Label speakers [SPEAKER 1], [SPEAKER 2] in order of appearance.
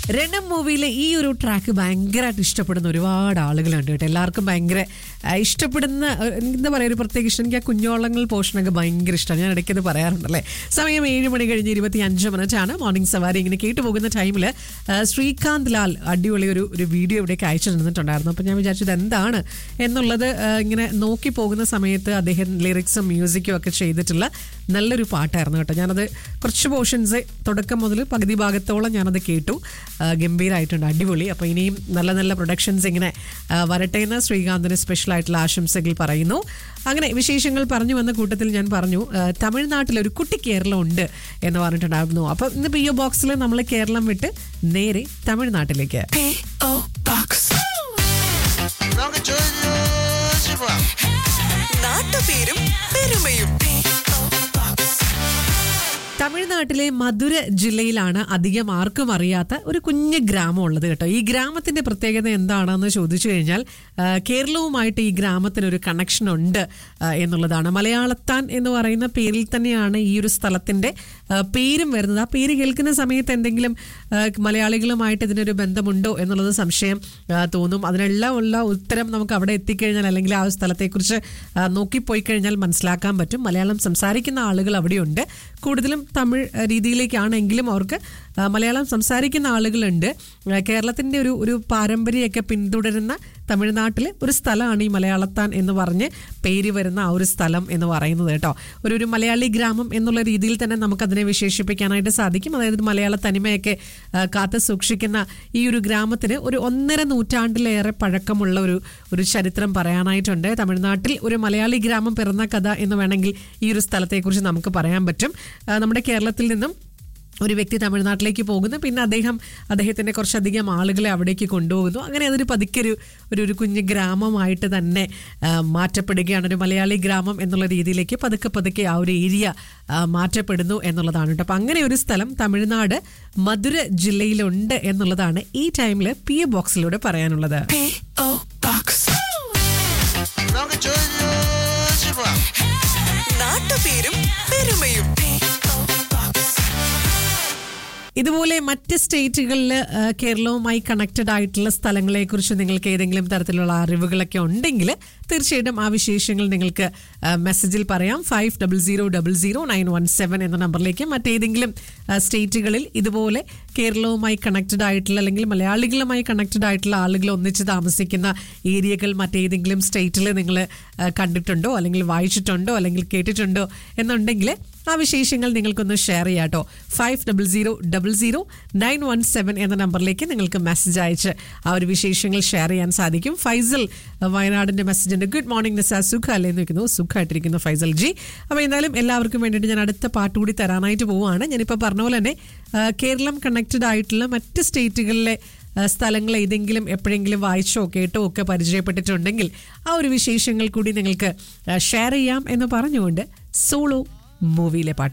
[SPEAKER 1] രണം മൂവിയിലെ ഈ ഒരു ട്രാക്ക് ഭയങ്കരമായിട്ട് ഇഷ്ടപ്പെടുന്ന ഒരുപാട് ആളുകളുണ്ട് കേട്ടോ എല്ലാവർക്കും ഭയങ്കര ആ, ഇഷ്ടപ്പെടുന്ന ആ, എന്താ പറയുക ഒരു പ്രത്യേക ഇഷ്ടം എനിക്ക് ആ കുഞ്ഞോളങ്ങൾ പോർഷനൊക്കെ ഭയങ്കര ഇഷ്ടമാണ് ഞാൻ ഇടയ്ക്കത് പറയാറുണ്ടല്ലേ സമയം ഏഴ് മണി കഴിഞ്ഞ് ഇരുപത്തി അഞ്ച് മിനിറ്റാണ് മോർണിംഗ് സവാരി ഇങ്ങനെ കേട്ടു പോകുന്ന ടൈമിൽ ശ്രീകാന്ത് ലാൽ അടിപൊളി ഒരു ഒരു വീഡിയോ ഇവിടേക്ക് അയച്ചു തന്നിട്ടുണ്ടായിരുന്നു അപ്പം ഞാൻ വിചാരിച്ചത് എന്താണ് എന്നുള്ളത് ആ, ഇങ്ങനെ നോക്കി പോകുന്ന സമയത്ത് അദ്ദേഹം ലിറിക്സും മ്യൂസിക്കും ഒക്കെ ചെയ്തിട്ടുള്ള നല്ലൊരു പാട്ടായിരുന്നു കേട്ടോ ഞാനത് കുറച്ച് പോർഷൻസ് തുടക്കം മുതൽ പകുതി ഭാഗത്തോളം ഞാനത് കേട്ടു ആ, ഗംഭീരമായിട്ടുണ്ട് അടിപൊളി അപ്പോൾ ഇനിയും നല്ല നല്ല പ്രൊഡക്ഷൻസ് ഇങ്ങനെ ആ, വരട്ടെ എന്ന് ശ്രീകാന്തിന് സ്പെഷ്യൽ ആയിട്ടുള്ള ആശംസകൾ പറയുന്നു അങ്ങനെ വിശേഷങ്ങൾ പറഞ്ഞു വന്ന കൂട്ടത്തിൽ ഞാൻ പറഞ്ഞു ആ, തമിഴ്നാട്ടിൽ ഒരു കുട്ടി കേരളം ഉണ്ട് എന്ന് പറഞ്ഞിട്ടുണ്ടായിരുന്നു അപ്പോൾ ഇന്ന് പി ഒ ബോക്സിൽ നമ്മൾ കേരളം വിട്ട് നേരെ തമിഴ്നാട്ടിലേക്ക്
[SPEAKER 2] P.O. Box.
[SPEAKER 3] നമുക്ക് ചോദിച്ചു പോവാം
[SPEAKER 2] നാട്ടുപേരും പെരുമയും P.O. Box.
[SPEAKER 1] തമിഴ്നാട്ടിലെ മധുര ജില്ലയിലാണ് അധികം ആർക്കും അറിയാത്ത ഒരു കുഞ്ഞ് ഗ്രാമം ഉള്ളത് കേട്ടോ ഈ ഗ്രാമത്തിന്റെ പ്രത്യേകത എന്താണെന്ന് ചോദിച്ചു കഴിഞ്ഞാൽ ആ, കേരളവുമായിട്ട് ഈ ഗ്രാമത്തിന് ഒരു കണക്ഷൻ ഉണ്ട് ആ, എന്നുള്ളതാണ് മലയാളത്താൻ എന്ന് പറയുന്ന പേരിൽ തന്നെയാണ് ഈ ഒരു സ്ഥലത്തിന്റെ ആ, പേരും വരുന്നത് ആ പേര് കേൾക്കുന്ന സമയത്ത് എന്തെങ്കിലും ആ, മലയാളികളുമായിട്ട് ഇതിനൊരു ബന്ധമുണ്ടോ എന്നുള്ളത് സംശയം ആ, തോന്നും അതിനെല്ലാം ഉള്ള ഉത്തരം നമുക്ക് അവിടെ എത്തിക്കഴിഞ്ഞാൽ അല്ലെങ്കിൽ ആ ഒരു സ്ഥലത്തെക്കുറിച്ച് ആ, നോക്കിപ്പോയി കഴിഞ്ഞാൽ മനസ്സിലാക്കാൻ പറ്റും മലയാളം സംസാരിക്കുന്ന ആളുകൾ അവിടെയുണ്ട് കൂടുതലും തമിഴ് ആ, രീതിയിലേക്കാണെങ്കിലും അവർക്ക് ആ, മലയാളം സംസാരിക്കുന്ന ആളുകളുണ്ട് ആ, കേരളത്തിന്റെ ഒരു ഒരു പാരമ്പര്യമൊക്കെ പിന്തുടരുന്ന തമിഴ്നാട്ടിലെ ഒരു സ്ഥലമാണ് ഈ മലയാളത്താൻ എന്ന് പറഞ്ഞ് പേര് വരുന്ന ആ ഒരു സ്ഥലം എന്ന് പറയുന്നത് കേട്ടോ ഒരു ഒരു മലയാളി ഗ്രാമം എന്നുള്ള രീതിയിൽ തന്നെ നമുക്കതിനെ വിശേഷിപ്പിക്കാനായിട്ട് സാധിക്കും അതായത് മലയാള തനിമയൊക്കെ ആ, കാത്തു സൂക്ഷിക്കുന്ന ഈ ഒരു ഗ്രാമത്തിന് ഒരു ഒന്നര നൂറ്റാണ്ടിലേറെ പഴക്കമുള്ള ഒരു ഒരു ചരിത്രം പറയാനായിട്ടുണ്ട് തമിഴ്നാട്ടിൽ ഒരു മലയാളി ഗ്രാമം പിറന്ന കഥ എന്ന് വേണമെങ്കിൽ ഈ ഒരു സ്ഥലത്തെക്കുറിച്ച് നമുക്ക് പറയാൻ പറ്റും ആ, നമ്മുടെ കേരളത്തിൽ നിന്നും ഒരു വ്യക്തി തമിഴ്നാട്ടിലേക്ക് പോകുന്നു പിന്നെ അദ്ദേഹം അദ്ദേഹത്തിന്റെ കുറച്ചധികം ആളുകളെ അവിടേക്ക് കൊണ്ടുപോകുന്നു അങ്ങനെ അതൊരു പതുക്കെ ഒരു ഒരു ഒരു കുഞ്ഞ് ഗ്രാമമായിട്ട് തന്നെ ആ, മാറ്റപ്പെടുകയാണ് ഒരു മലയാളി ഗ്രാമം എന്നുള്ള രീതിയിലേക്ക് പതുക്കെ പതുക്കെ ആ ഒരു ഏരിയ ആ, മാറ്റപ്പെടുന്നു എന്നുള്ളതാണ് കേട്ടോ അപ്പം അങ്ങനെ ഒരു സ്ഥലം തമിഴ്നാട് മധുര ജില്ലയിലുണ്ട് എന്നുള്ളതാണ് ഈ ടൈമിൽ പി എ ബോക്സിലൂടെ പറയാനുള്ളത്
[SPEAKER 2] P.O. Box.
[SPEAKER 3] നമുക്ക് ചോദിച്ചു പോവാം
[SPEAKER 2] നാട്ടുപേരും പെരുമയും P.O. Box.
[SPEAKER 1] ഇതുപോലെ മറ്റ് സ്റ്റേറ്റുകളിൽ കേരളവുമായി കണക്റ്റഡ് ആയിട്ടുള്ള സ്ഥലങ്ങളെക്കുറിച്ച് നിങ്ങൾക്ക് ഏതെങ്കിലും തരത്തിലുള്ള അറിവുകളൊക്കെ ഉണ്ടെങ്കിൽ തീർച്ചയായിട്ടും ആ വിശേഷങ്ങൾ നിങ്ങൾക്ക് ആ, മെസ്സേജിൽ പറയാം five double zero double zero nine one seven എന്ന നമ്പറിലേക്ക് മറ്റേതെങ്കിലും ആ, സ്റ്റേറ്റുകളിൽ ഇതുപോലെ കേരളവുമായി കണക്റ്റഡ് ആയിട്ടുള്ള അല്ലെങ്കിൽ മലയാളികളുമായി കണക്റ്റഡ് ആയിട്ടുള്ള ആളുകൾ ഒന്നിച്ച് താമസിക്കുന്ന ഏരിയകൾ മറ്റേതെങ്കിലും സ്റ്റേറ്റിൽ നിങ്ങൾ കണ്ടിട്ടുണ്ടോ അല്ലെങ്കിൽ വായിച്ചിട്ടുണ്ടോ അല്ലെങ്കിൽ കേട്ടിട്ടുണ്ടോ എന്നുണ്ടെങ്കിൽ ആ വിശേഷങ്ങൾ നിങ്ങൾക്കൊന്ന് ഷെയർ ചെയ്യാം കേട്ടോ five double zero double zero nine one seven എന്ന നമ്പറിലേക്ക് നിങ്ങൾക്ക് മെസ്സേജ് അയച്ച് ആ ഒരു വിശേഷങ്ങൾ ഷെയർ ചെയ്യാൻ സാധിക്കും ഫൈസൽ അഹ്, വയനാടിന്റെ മെസ്സേജ് ഉണ്ട് ഗുഡ് മോർണിംഗ് നിസ സുഖ അല്ലേ എന്ന് വെക്കുന്നു സുഖമായിട്ടിരിക്കുന്നു ഫൈസൽ ജി അപ്പോൾ എന്തായാലും എല്ലാവർക്കും വേണ്ടിയിട്ട് ഞാൻ അടുത്ത പാട്ട് കൂടി തരാനായിട്ട് പോവുകയാണ് ഞാനിപ്പോൾ പറഞ്ഞ പോലെ തന്നെ ആ, കേരളം കണക്റ്റഡ് ആയിട്ടുള്ള മറ്റ് സ്റ്റേറ്റുകളിലെ ആ, സ്ഥലങ്ങൾ ഏതെങ്കിലും എപ്പോഴെങ്കിലും വായിച്ചോ കേട്ടോ ഒക്കെ പരിചയപ്പെട്ടിട്ടുണ്ടെങ്കിൽ ആ ഒരു വിശേഷങ്ങൾ കൂടി നിങ്ങൾക്ക് ഷെയർ ചെയ്യാം എന്ന് പറഞ്ഞുകൊണ്ട് സോളോ മൂവിയിലെ പാട്ട്